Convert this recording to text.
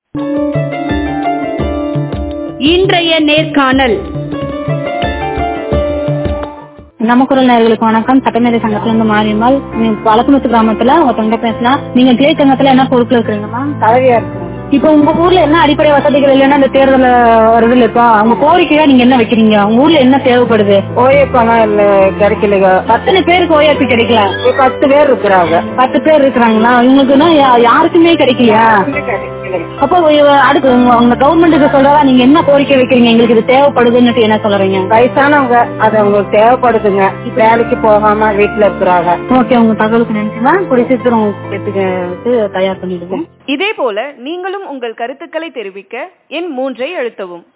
இன்றைய நேர்காணல் நமக்குரல் நேர்களுக்கு வணக்கம் சட்டமேதை சங்கத்துல இருந்து மாரியம்மாள் நீங்க வழக்குமுத்து கிராமத்துல ஒருத்தவங்க பேசலாம் நீங்க கிளை சங்கத்துல என்ன பொறுப்புல இருக்கிறீங்கம்மா தலைவியா இருக்கு இப்போ உங்க ஊர்ல என்ன அடிப்படை வசதிகள் இல்லைன்னா இந்த தேர்தல் வருது இல்லப்பா உங்க கோரிக்கையா நீங்க என்ன வைக்கிறீங்க உங்க ஊர்ல என்ன தேவைப்படுது ஓஏ பணம் இல்ல கிடைக்கலைங்க பத்தனை பேருக்கு ஓயாப்பி கிடைக்கல ஒரு பத்து பேர் இருக்கிறாங்க பத்து பேர் இருக்கிறாங்களா இவங்களுக்குன்னா யா- யாருக்குமே கிடைக்கலையா அப்போ இவ- அடுத்து உங்க உங்க கவர்மெண்ட்டுக்கு சொல்றதா நீங்க என்ன கோரிக்கை வைக்கிறீங்க எங்களுக்கு இது தேவைப்படுதுன்னு என்ன சொல்றீங்க வயசானவங்க அது அவங்களுக்கு தேவைப்படுதுங்க வேலைக்கு போகாம வீட்டுல இருக்கிறாங்க ஓகே உங்க தகவலுக்கு நினைச்சுமா கூடிய சீக்கிரம் உங்களுக்கு தயார் பண்ணிடுவோம் இதேபோல நீங்களும் உங்கள் கருத்துக்களை தெரிவிக்க எண் மூன்றை அழுத்தவும்